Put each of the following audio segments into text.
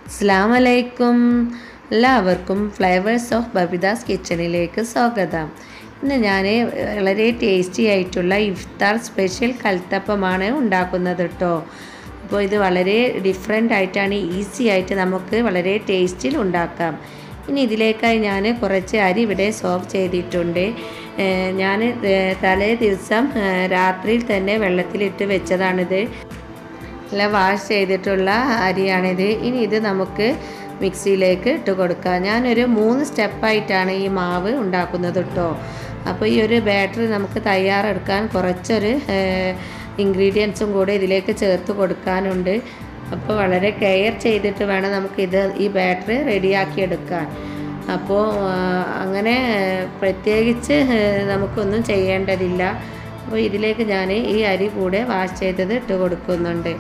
അസ്സാം വലൈക്കും എല്ലാവർക്കും ഫ്ലേവേഴ്സ് ഓഫ് ബബിദാസ് കിച്ചണിലേക്ക് സ്വാഗതം ഇന്ന് ഞാൻ വളരെ ടേസ്റ്റി ആയിട്ടുള്ള ഇഫ്താർ സ്പെഷ്യൽ കൽത്തപ്പമാണ് ഉണ്ടാക്കുന്നത് കേട്ടോ അപ്പോൾ ഇത് വളരെ ഡിഫറെൻ്റ് ആയിട്ടാണ് ഈസി ആയിട്ട് നമുക്ക് വളരെ ടേസ്റ്റിൽ ഉണ്ടാക്കാം ഇനി ഇതിലേക്കായി ഞാൻ കുറച്ച് അരി ഇവിടെ സോക്ക് ചെയ്തിട്ടുണ്ട് ഞാൻ തലേ ദിവസം രാത്രിയിൽ തന്നെ വെള്ളത്തിലിട്ട് വെച്ചതാണിത് നല്ല വാഷ് ചെയ്തിട്ടുള്ള അരിയാണിത് ഇനി ഇത് നമുക്ക് മിക്സിയിലേക്ക് ഇട്ട് കൊടുക്കാം ഞാനൊരു മൂന്ന് സ്റ്റെപ്പായിട്ടാണ് ഈ മാവ് ഉണ്ടാക്കുന്നത് കേട്ടോ അപ്പോൾ ഈ ഒരു ബാറ്ററി നമുക്ക് തയ്യാറെടുക്കാൻ കുറച്ചൊരു ഇൻഗ്രീഡിയൻസും കൂടെ ഇതിലേക്ക് ചേർത്ത് കൊടുക്കാനുണ്ട് അപ്പോൾ വളരെ കെയർ ചെയ്തിട്ട് വേണം നമുക്കിത് ഈ ബാറ്ററി റെഡിയാക്കി എടുക്കാൻ അപ്പോൾ അങ്ങനെ പ്രത്യേകിച്ച് നമുക്കൊന്നും ചെയ്യേണ്ടതില്ല അപ്പോൾ ഇതിലേക്ക് ഞാൻ ഈ അരി കൂടെ വാഷ് ചെയ്തത് ഇട്ട് കൊടുക്കുന്നുണ്ട്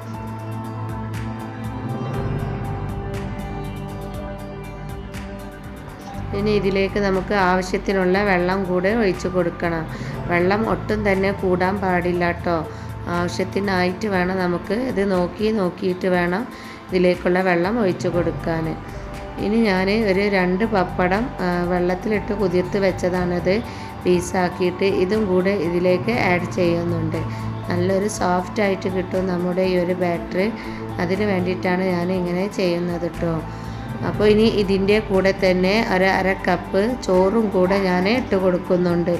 ഇനി ഇതിലേക്ക് നമുക്ക് ആവശ്യത്തിനുള്ള വെള്ളം കൂടെ ഒഴിച്ച് കൊടുക്കണം വെള്ളം ഒട്ടും തന്നെ കൂടാൻ പാടില്ല കേട്ടോ ആവശ്യത്തിനായിട്ട് വേണം നമുക്ക് ഇത് നോക്കി നോക്കിയിട്ട് വേണം ഇതിലേക്കുള്ള വെള്ളം ഒഴിച്ച് കൊടുക്കാൻ ഇനി ഞാൻ ഒരു രണ്ട് പപ്പടം വെള്ളത്തിലിട്ട് കുതിർത്ത് വെച്ചതാണിത് പീസാക്കിയിട്ട് ഇതും കൂടെ ഇതിലേക്ക് ആഡ് ചെയ്യുന്നുണ്ട് നല്ലൊരു സോഫ്റ്റ് ആയിട്ട് കിട്ടും നമ്മുടെ ഈ ഒരു ബാറ്ററി അതിന് വേണ്ടിയിട്ടാണ് ഞാൻ ഇങ്ങനെ ചെയ്യുന്നത് കേട്ടോ അപ്പോൾ ഇനി ഇതിൻ്റെ കൂടെ തന്നെ ഒരു അര കപ്പ് ചോറും കൂടെ ഞാൻ ഇട്ട് കൊടുക്കുന്നുണ്ട്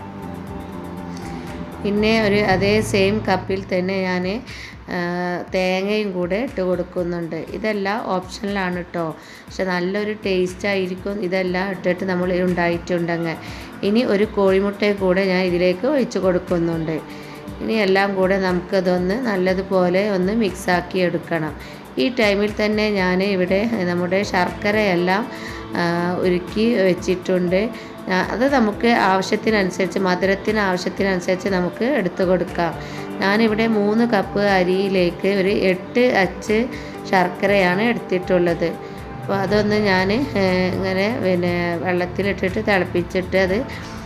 പിന്നെ ഒരു അതേ സെയിം കപ്പിൽ തന്നെ ഞാൻ തേങ്ങയും കൂടെ ഇട്ട് കൊടുക്കുന്നുണ്ട് ഇതെല്ലാം ഓപ്ഷനിലാണ് കേട്ടോ പക്ഷെ നല്ലൊരു ടേസ്റ്റ് ആയിരിക്കും ഇതെല്ലാം ഇട്ടിട്ട് നമ്മൾ ഉണ്ടായിട്ടുണ്ടെങ്കിൽ ഇനി ഒരു കോഴിമുട്ടയും കൂടെ ഞാൻ ഇതിലേക്ക് ഒഴിച്ച് കൊടുക്കുന്നുണ്ട് ഇനി എല്ലാം കൂടെ നമുക്കതൊന്ന് നല്ലതുപോലെ ഒന്ന് മിക്സാക്കി എടുക്കണം ഈ ടൈമിൽ തന്നെ ഞാൻ ഇവിടെ നമ്മുടെ ശർക്കരയെല്ലാം ഉരുക്കി വെച്ചിട്ടുണ്ട് അത് നമുക്ക് ആവശ്യത്തിനനുസരിച്ച് മധുരത്തിന് ആവശ്യത്തിനനുസരിച്ച് നമുക്ക് എടുത്തു കൊടുക്കാം ഞാനിവിടെ മൂന്ന് കപ്പ് അരിയിലേക്ക് ഒരു എട്ട് അച്ച് ശർക്കരയാണ് എടുത്തിട്ടുള്ളത് അപ്പോൾ അതൊന്ന് ഞാൻ ഇങ്ങനെ പിന്നെ വെള്ളത്തിലിട്ടിട്ട് തിളപ്പിച്ചിട്ട് അത്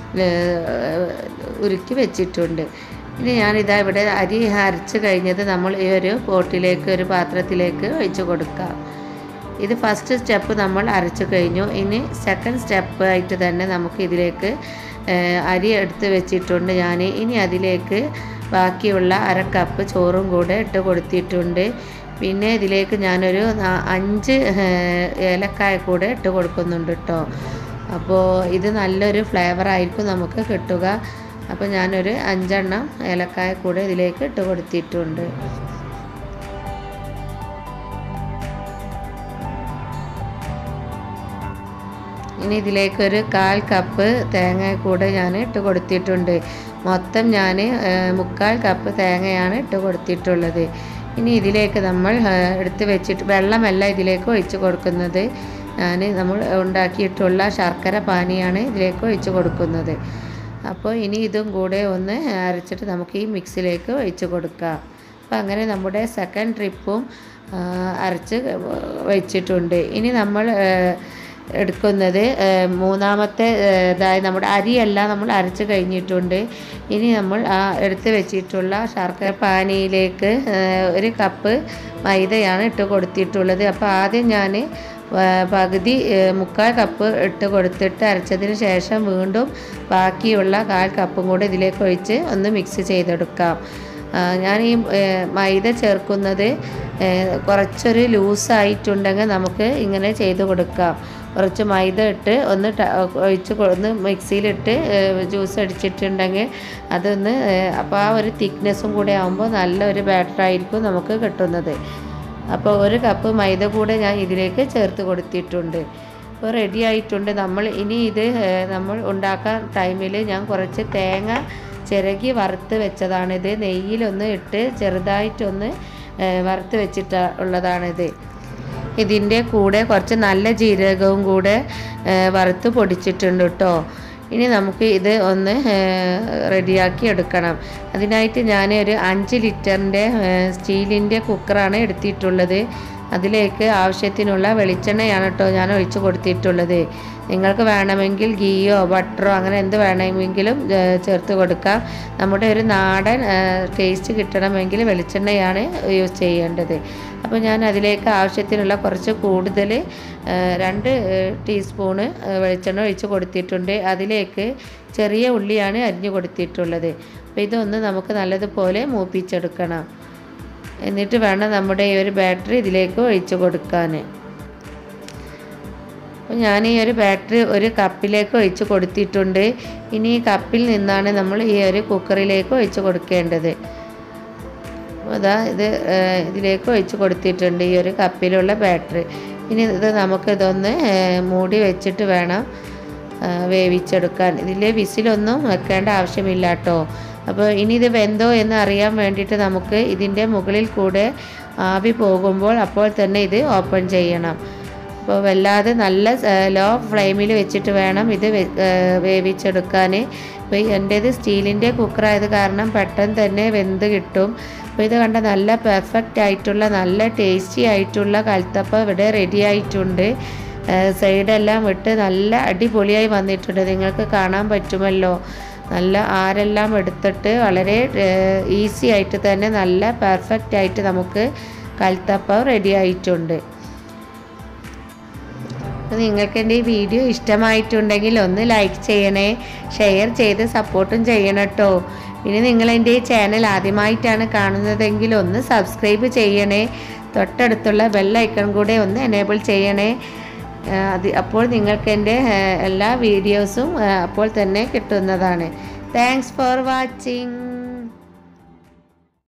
ഉരുക്കി വെച്ചിട്ടുണ്ട് ഇനി ഞാനിതാ ഇവിടെ അരി അരച്ച് കഴിഞ്ഞത് നമ്മൾ ഈ ഒരു പോട്ടിലേക്ക് ഒരു പാത്രത്തിലേക്ക് ഒഴിച്ച് കൊടുക്കാം ഇത് ഫസ്റ്റ് സ്റ്റെപ്പ് നമ്മൾ അരച്ചു കഴിഞ്ഞു ഇനി സെക്കൻഡ് സ്റ്റെപ്പ് ആയിട്ട് തന്നെ നമുക്ക് ഇതിലേക്ക് അരി എടുത്ത് വെച്ചിട്ടുണ്ട് ഞാൻ ഇനി അതിലേക്ക് ബാക്കിയുള്ള അര കപ്പ് ചോറും കൂടെ ഇട്ട് കൊടുത്തിട്ടുണ്ട് പിന്നെ ഇതിലേക്ക് ഞാനൊരു അഞ്ച് ഏലക്കായ കൂടെ ഇട്ട് കൊടുക്കുന്നുണ്ട് കേട്ടോ അപ്പോൾ ഇത് നല്ലൊരു ഫ്ലേവർ ആയിരിക്കും നമുക്ക് കിട്ടുക അപ്പോൾ ഞാനൊരു അഞ്ചെണ്ണം ഏലക്കായ കൂടെ ഇതിലേക്ക് ഇട്ട് കൊടുത്തിട്ടുണ്ട് ഇനി ഇതിലേക്കൊരു കാൽ കപ്പ് തേങ്ങ കൂടെ ഞാൻ ഇട്ട് കൊടുത്തിട്ടുണ്ട് മൊത്തം ഞാൻ മുക്കാൽ കപ്പ് തേങ്ങയാണ് ഇട്ട് കൊടുത്തിട്ടുള്ളത് ഇനി ഇതിലേക്ക് നമ്മൾ എടുത്ത് വെച്ചിട്ട് വെള്ളമല്ല ഇതിലേക്ക് ഒഴിച്ച് കൊടുക്കുന്നത് ഞാൻ നമ്മൾ ഉണ്ടാക്കിയിട്ടുള്ള ശർക്കര പാനിയാണ് ഇതിലേക്ക് ഒഴിച്ച് കൊടുക്കുന്നത് അപ്പോൾ ഇനി ഇതും കൂടെ ഒന്ന് അരച്ചിട്ട് നമുക്ക് ഈ മിക്സിലേക്ക് ഒഴിച്ച് കൊടുക്കാം അപ്പോൾ അങ്ങനെ നമ്മുടെ സെക്കൻഡ് ട്രിപ്പും അരച്ച് വെച്ചിട്ടുണ്ട് ഇനി നമ്മൾ എടുക്കുന്നത് മൂന്നാമത്തെ അതായത് നമ്മുടെ അരിയെല്ലാം നമ്മൾ അരച്ച് കഴിഞ്ഞിട്ടുണ്ട് ഇനി നമ്മൾ ആ എടുത്ത് വെച്ചിട്ടുള്ള ശർക്കര പാനിയിലേക്ക് ഒരു കപ്പ് മൈദയാണ് ഇട്ട് കൊടുത്തിട്ടുള്ളത് അപ്പോൾ ആദ്യം ഞാൻ പകുതി മുക്കാൽ കപ്പ് ഇട്ട് കൊടുത്തിട്ട് അരച്ചതിന് ശേഷം വീണ്ടും ബാക്കിയുള്ള കാൽ കപ്പും കൂടെ ഇതിലേക്ക് ഒഴിച്ച് ഒന്ന് മിക്സ് ചെയ്തെടുക്കാം ഞാൻ ഈ മൈദ ചേർക്കുന്നത് കുറച്ചൊരു ലൂസായിട്ടുണ്ടെങ്കിൽ നമുക്ക് ഇങ്ങനെ ചെയ്ത് കൊടുക്കാം കുറച്ച് മൈദ ഇട്ട് ഒന്ന് ഒഴിച്ച് ഒന്ന് മിക്സിയിലിട്ട് ജ്യൂസ് അടിച്ചിട്ടുണ്ടെങ്കിൽ അതൊന്ന് അപ്പോൾ ആ ഒരു തിക്നെസ്സും കൂടെ ആകുമ്പോൾ നല്ലൊരു ബാറ്റർ ആയിരിക്കും നമുക്ക് കിട്ടുന്നത് അപ്പോൾ ഒരു കപ്പ് മൈദ കൂടെ ഞാൻ ഇതിലേക്ക് ചേർത്ത് കൊടുത്തിട്ടുണ്ട് അപ്പോൾ റെഡി ആയിട്ടുണ്ട് നമ്മൾ ഇനി ഇത് നമ്മൾ ഉണ്ടാക്കാൻ ടൈമിൽ ഞാൻ കുറച്ച് തേങ്ങ ചിരകി വറുത്ത് വെച്ചതാണിത് നെയ്യിലൊന്ന് ഇട്ട് ചെറുതായിട്ടൊന്ന് വറുത്ത് വെച്ചിട്ട് ഉള്ളതാണിത് ഇതിൻ്റെ കൂടെ കുറച്ച് നല്ല ജീരകവും കൂടെ വറുത്ത് പൊടിച്ചിട്ടുണ്ട് കേട്ടോ ഇനി നമുക്ക് ഇത് ഒന്ന് റെഡിയാക്കി എടുക്കണം അതിനായിട്ട് ഞാൻ ഒരു അഞ്ച് ലിറ്ററിൻ്റെ സ്റ്റീലിൻ്റെ കുക്കറാണ് എടുത്തിട്ടുള്ളത് അതിലേക്ക് ആവശ്യത്തിനുള്ള വെളിച്ചെണ്ണയാണ് കേട്ടോ ഞാൻ ഒഴിച്ച് കൊടുത്തിട്ടുള്ളത് നിങ്ങൾക്ക് വേണമെങ്കിൽ ഗീയോ ബട്ടറോ അങ്ങനെ എന്ത് വേണമെങ്കിലും ഏഹ്, ചേർത്ത് കൊടുക്കാം നമ്മുടെ ഒരു നാടൻ ടേസ്റ്റ് കിട്ടണമെങ്കിൽ വെളിച്ചെണ്ണയാണ് യൂസ് ചെയ്യേണ്ടത് അപ്പോൾ ഞാൻ അതിലേക്ക് ആവശ്യത്തിനുള്ള കുറച്ച് കൂടുതൽ ഏഹ്, രണ്ട് ഏഹ്, ടീസ്പൂണ് ഏഹ്, വെളിച്ചെണ്ണ ഒഴിച്ച് കൊടുത്തിട്ടുണ്ട് അതിലേക്ക് ചെറിയ ഉള്ളിയാണ് അരിഞ്ഞു കൊടുത്തിട്ടുള്ളത് അപ്പോൾ ഇതൊന്ന് നമുക്ക് നല്ലതുപോലെ മൂപ്പിച്ചെടുക്കണം എന്നിട്ട് വേണം നമ്മുടെ ഈ ഒരു ബാറ്ററി ഇതിലേക്ക് ഒഴിച്ച് കൊടുക്കാൻ അപ്പോൾ ഞാൻ ഈ ഒരു ബാറ്ററി ഒരു കപ്പിലേക്ക് ഒഴിച്ച് കൊടുത്തിട്ടുണ്ട് ഇനി ഈ കപ്പിൽ നിന്നാണ് നമ്മൾ ഈ ഒരു കുക്കറിലേക്ക് ഒഴിച്ച് കൊടുക്കേണ്ടത് അപ്പോൾ അതാ ഇത് ഏഹ്, ഇതിലേക്ക് ഒഴിച്ച് കൊടുത്തിട്ടുണ്ട് ഈ ഒരു കപ്പിലുള്ള ബാറ്ററി ഇനി ഇത് നമുക്ക് ഇതൊന്ന് ഏഹ്, മൂടി വെച്ചിട്ട് വേണം ഏഹ്, വേവിച്ചെടുക്കാൻ ഇതിൽ വിസിലൊന്നും വെക്കേണ്ട ആവശ്യമില്ല കേട്ടോ അപ്പോൾ ഇനി ഇത് വെന്തോ എന്ന് അറിയാൻ വേണ്ടിയിട്ട് നമുക്ക് ഇതിൻ്റെ മുകളിൽ കൂടെ ആവി പോകുമ്പോൾ അപ്പോൾ തന്നെ ഇത് ഓപ്പൺ ചെയ്യണം അപ്പോൾ വല്ലാതെ നല്ല ലോ ഫ്ലെയിമിൽ വെച്ചിട്ട് വേണം ഇത് വെ- ഏഹ് വേവിച്ചെടുക്കാൻ ഇപ്പോൾ എൻ്റേത് സ്റ്റീലിൻ്റെ കുക്കറായത് കാരണം പെട്ടെന്ന് തന്നെ വെന്ത് കിട്ടും അപ്പോൾ ഇത് കണ്ട നല്ല പെർഫെക്റ്റ് ആയിട്ടുള്ള നല്ല ടേസ്റ്റി ആയിട്ടുള്ള കൽത്തപ്പം ഇവിടെ റെഡി ആയിട്ടുണ്ട് ഏഹ് സൈഡെല്ലാം വിട്ട് നല്ല അടിപൊളിയായി വന്നിട്ടുണ്ട് നിങ്ങൾക്ക് കാണാൻ പറ്റുമല്ലോ നല്ല ആരെല്ലാം എടുത്തിട്ട് വളരെ ഈസി ആയിട്ട് തന്നെ നല്ല പെർഫെക്റ്റ് ആയിട്ട് നമുക്ക് കൽത്തപ്പം റെഡി ആയിട്ടുണ്ട് അപ്പോൾ നിങ്ങൾക്ക് എൻ്റെ ഈ വീഡിയോ ഇഷ്ടമായിട്ടുണ്ടെങ്കിൽ ഒന്ന് ലൈക്ക് ചെയ്യണേ ഷെയർ ചെയ്ത് സപ്പോർട്ടും ചെയ്യണം കേട്ടോ പിന്നെ നിങ്ങൾ എൻ്റെ ഈ ചാനൽ ആദ്യമായിട്ടാണ് കാണുന്നതെങ്കിൽ ഒന്ന് സബ്സ്ക്രൈബ് ചെയ്യണേ തൊട്ടടുത്തുള്ള ബെല്ലൈക്കൺ കൂടെ ഒന്ന് എനേബിൾ ചെയ്യണേ ആ, അത് അപ്പോൾ നിങ്ങൾക്ക് എൻ്റെ ആ, എല്ലാ വീഡിയോസും ആ, അപ്പോൾ തന്നെ കിട്ടുന്നതാണ് താങ്ക്സ് ഫോർ വാച്ചിങ്